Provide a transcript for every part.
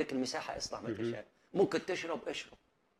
عندك المساحه اصنع ما تشاء ممكن تشرب اشرب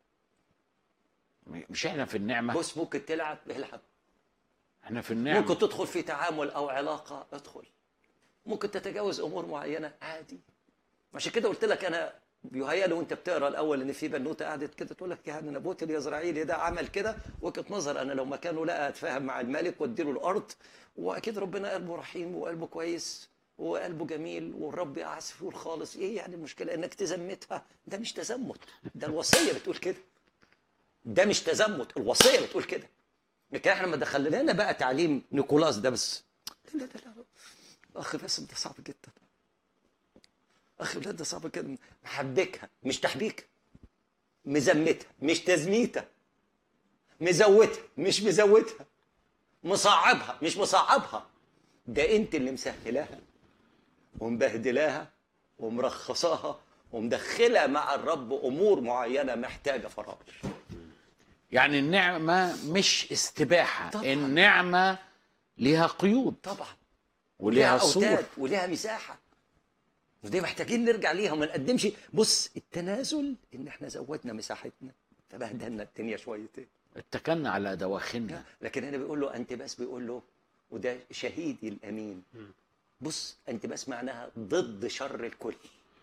مش احنا في النعمه بص ممكن تلعب العب احنا في النعمه ممكن تدخل في تعامل او علاقه ادخل ممكن تتجاوز امور معينه عادي عشان كده قلت لك انا بيهيأ لي وانت بتقرا الاول ان في بنوته قعدت كده تقول لك يعني نبوت اليزرعيلي ده عمل كده وجهه نظر انا لو مكانه لا اتفاهم مع الملك واديله الارض واكيد ربنا قلبه رحيم وقلبه كويس وقلبه جميل والرب عسفور خالص ايه يعني المشكله انك تزمتها ده مش تزمت ده الوصيه بتقول كده ده مش تزمت الوصيه بتقول كده لكن احنا لما دخلنا لنا بقى تعليم نيكولاس ده بس لا لا لا لا. اخ باسم ده صعب جدا اخي ولاد ده صعب كده محبكها مش تحبيك مزمتها مش تزميتها مزودها مش مزودها مصعبها مش مصعبها ده انت اللي مسهلاها ومبهدلاها ومرخصاها ومدخلها مع الرب امور معينه محتاجه فراغ يعني النعمه مش استباحه طبعاً. النعمه ليها قيود طبعا وليها ليها صور أوتاد وليها مساحة ودي محتاجين نرجع ليها وما نقدمش بص التنازل ان احنا زودنا مساحتنا فبهدلنا الدنيا شويتين اتكلنا على دواخلنا لكن هنا بيقول له انت بس بيقول له وده شهيدي الامين بص انت بس معناها ضد شر الكل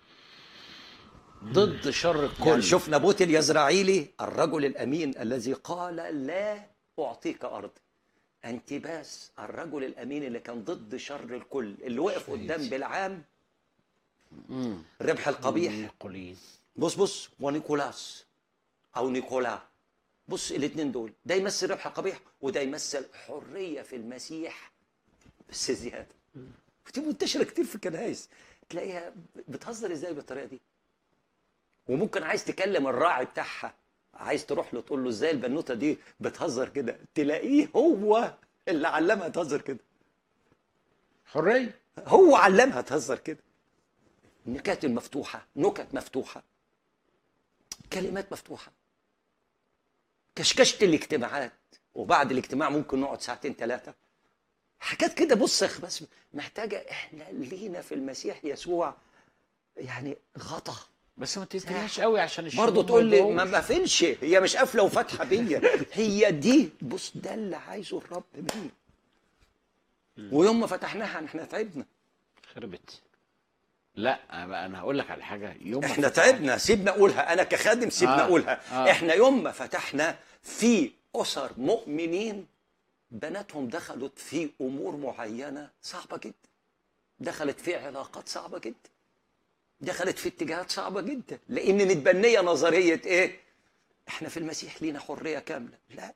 ضد شر يعني الكل شوف نبوت اليزرعيلي الرجل الامين الذي قال لا اعطيك ارض انتباس الرجل الامين اللي كان ضد شر الكل اللي وقف قدام بالعام مم. ربح القبيح النقلين. بص بص ونيكولاس او نيكولا بص الاثنين دول ده يمثل ربح قبيح وده يمثل حريه في المسيح بس زياده ودي منتشره كتير في الكنائس تلاقيها بتهزر ازاي بالطريقه دي وممكن عايز تكلم الراعي بتاعها عايز تروح له تقول له ازاي البنوته دي بتهزر كده تلاقيه هو اللي علمها تهزر كده حريه هو علمها تهزر كده النكات المفتوحة نكت مفتوحة كلمات مفتوحة كشكشة الاجتماعات وبعد الاجتماع ممكن نقعد ساعتين ثلاثة حاجات كده بص يا أخي بس محتاجة احنا لينا في المسيح يسوع يعني غطا بس ما تديهاش قوي عشان الشباب برضه تقول لي يضوعوش. ما ما فينش هي مش قافله وفاتحه بيا هي دي بص ده اللي عايزه الرب مني ويوم ما فتحناها احنا تعبنا خربت لا بقى انا هقول لك على حاجه يوم ما احنا فتحت- تعبنا سيبنا اقولها انا كخادم سيبنا آه، اقولها آه. احنا يوم ما فتحنا في اسر مؤمنين بناتهم دخلت في امور معينه صعبه جدا دخلت في علاقات صعبه جدا دخلت في اتجاهات صعبه جدا لان متبنيه نظريه ايه احنا في المسيح لينا حريه كامله لا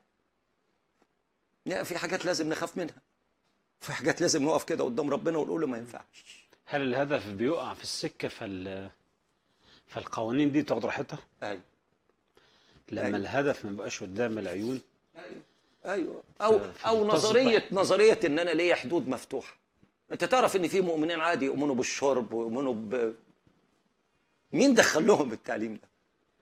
لا في حاجات لازم نخاف منها في حاجات لازم نقف كده قدام ربنا ونقول له ما ينفعش هل الهدف بيقع في السكه فال فالقوانين دي تاخد راحتها ايوه لما أيوة. الهدف ما بقاش قدام العيون ايوه او ف- او فتصبح- نظريه نظريه ان انا ليا حدود مفتوحه انت تعرف ان في مؤمنين عادي يؤمنوا بالشرب ويؤمنوا ب مين دخل لهم التعليم ده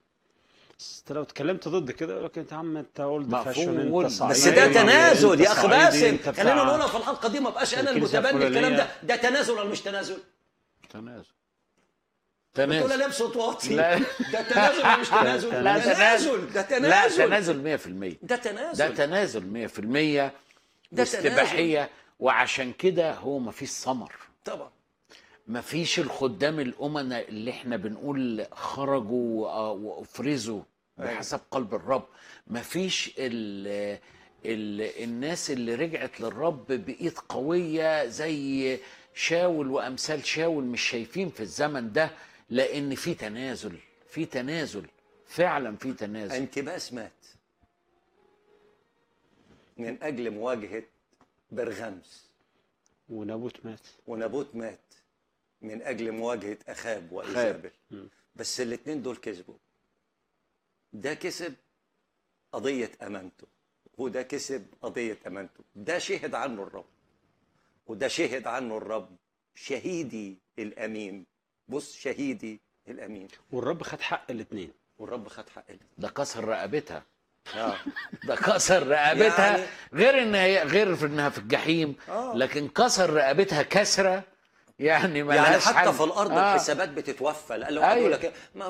بس انت لو اتكلمت ضد كده يقول لك انت يا عم انت اولد مقفول. فاشون انت صعيدي بس ده انت تنازل يا اخ صعيدي، باسم انت بتاع- خلينا نقولها في الحلقه دي ما بقاش انا الكنيسة المتبني الكلام ده الفلانية. ده تنازل ولا مش تنازل؟ تنازل تقول تنازل انا بصوت واطي لا. ده تنازل ولا مش تنازل؟ لا تنازل ده لا تنازل تنازل 100% ده ده تنازل تنازل 100% ده واستباحيه وعشان كده هو ما فيش ثمر طبعا ما فيش الخدام الأمنا اللي احنا بنقول خرجوا آه، وافرزوا أيوة. بحسب قلب الرب ما فيش ال ال الناس اللي رجعت للرب بإيد قوية زي شاول وأمثال شاول مش شايفين في الزمن ده لأن في تنازل في تنازل فعلا في تنازل انتباس مات من اجل مواجهه برغمس ونابوت مات ونابوت مات من اجل مواجهه اخاب وايزابل بس الاثنين دول كسبوا ده كسب قضيه امانته وده كسب قضيه امانته ده شهد عنه الرب وده شهد عنه الرب شهيدي الامين بص شهيدي الامين والرب خد حق الاثنين والرب خد حق ال- ده كسر رقبتها اه ده كسر رقبتها يعني- غير ان هي غير في انها في الجحيم آه. لكن كسر رقبتها كسره يعني يعني ملهاش حتى حل. في الارض آه. الحسابات بتتوفى لان لو واحد أيوة. يقول لك إيه، ما